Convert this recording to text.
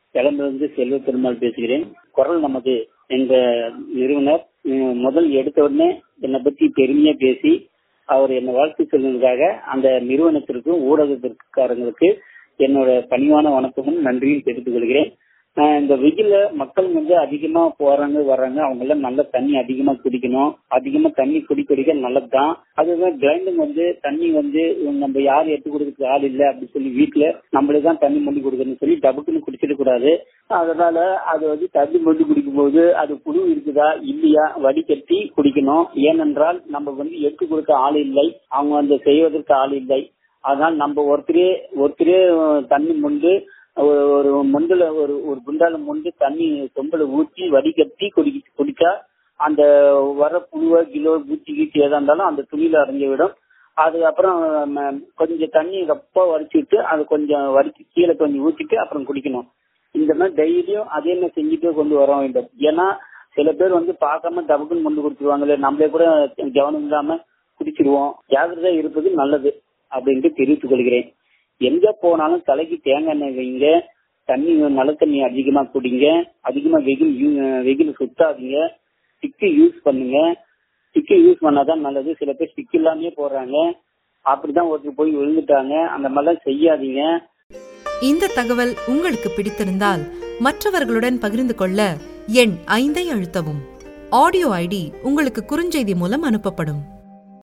கிளம்பிலிருந்து செல்வ பெருமாள் பேசுகிறேன் குரல் நமது என்ற நிறுவனர் உம், முதல் எடுத்த உடனே என்னை பத்தி பெருமையா பேசி அவர் என்னை வாழ்த்து சொல்வதற்காக அந்த நிறுவனத்திற்கும் ஊடகத்திற்காரங்களுக்கு என்னோட பணிவான வணக்கமும் நன்றியும் தெரிவித்துக் கொள்கிறேன் ஆஹ் இந்த வெயில்ல மக்கள் வந்து அதிகமா போறாங்க வர்றாங்க அவங்க எல்லாம் நல்ல தண்ணி அதிகமா குடிக்கணும் அதிகமா தண்ணி குடி குடிக்க நல்லதுதான் அதுதான் கிரைண்டிங் வந்து தண்ணி வந்து நம்ம யாரும் எடுத்து கொடுக்கறதுக்கு ஆள் இல்ல அப்படின்னு சொல்லி வீட்டுல நம்மளே தான் தண்ணி மொழி கொடுக்கணும்னு சொல்லி டபுக்குன்னு குடிச்சிட கூடாது அதனால அது வந்து தண்ணி மொழி குடிக்கும் போது அது புழு இருக்குதா இல்லையா வடிகட்டி குடிக்கணும் ஏனென்றால் நம்ம வந்து எடுத்து கொடுக்க ஆள் இல்லை அவங்க வந்து செய்வதற்கு ஆள் இல்லை அதனால் நம்ம ஒருத்தரே ஒருத்தரே தண்ணி மொண்டு ஒரு ஒரு மொண்டுல ஒரு ஒரு குண்டால மொண்டு தண்ணி சொம்பல ஊற்றி வடிகட்டி குடி குடிச்சா அந்த வர புழுவ கிலோ பூச்சி கீச்சி எதா இருந்தாலும் அந்த துணியில அடங்கி விடும் அதுக்கப்புறம் ம, கொஞ்சம் தண்ணி ரொம்ப வடிச்சுட்டு அது கொஞ்சம் வடிச்சு கீழே கொஞ்சம் ஊற்றிட்டு அப்புறம் குடிக்கணும் இந்த மாதிரி டெய்லியும் அதே மாதிரி செஞ்சுட்டே கொண்டு வர வேண்டும் ஏன்னா சில பேர் வந்து பார்க்காம டபுக்குன்னு கொண்டு கொடுத்துருவாங்களே நம்மளே கூட கவனம் இல்லாம குடிச்சிருவோம் ஜாகிரதையா இருப்பது நல்லது அப்படின்ட்டு தெரிவித்துக் கொள்கிறேன் எங்க போனாலும் தலைக்கு தேங்காய் எண்ணெய் வைங்க தண்ணி நல்ல தண்ணி அதிகமா குடிங்க அதிகமா வெயில் யூ- வெயில் சுத்தாதீங்க ஸ்டிக்கு யூஸ் பண்ணுங்க ஸ்டிக்கு யூஸ் பண்ணாதான் நல்லது சில பேர் ஸ்டிக் இல்லாமயே போடுறாங்க அப்படிதான் ஒருத்தர் போய் விழுந்துட்டாங்க அந்த மாதிரிலாம் செய்யாதீங்க இந்த தகவல் உங்களுக்கு பிடித்திருந்தால் மற்றவர்களுடன் பகிர்ந்து கொள்ள எண் ஐந்தை அழுத்தவும் ஆடியோ ஐடி உங்களுக்கு குறுஞ்செய்தி மூலம் அனுப்பப்படும்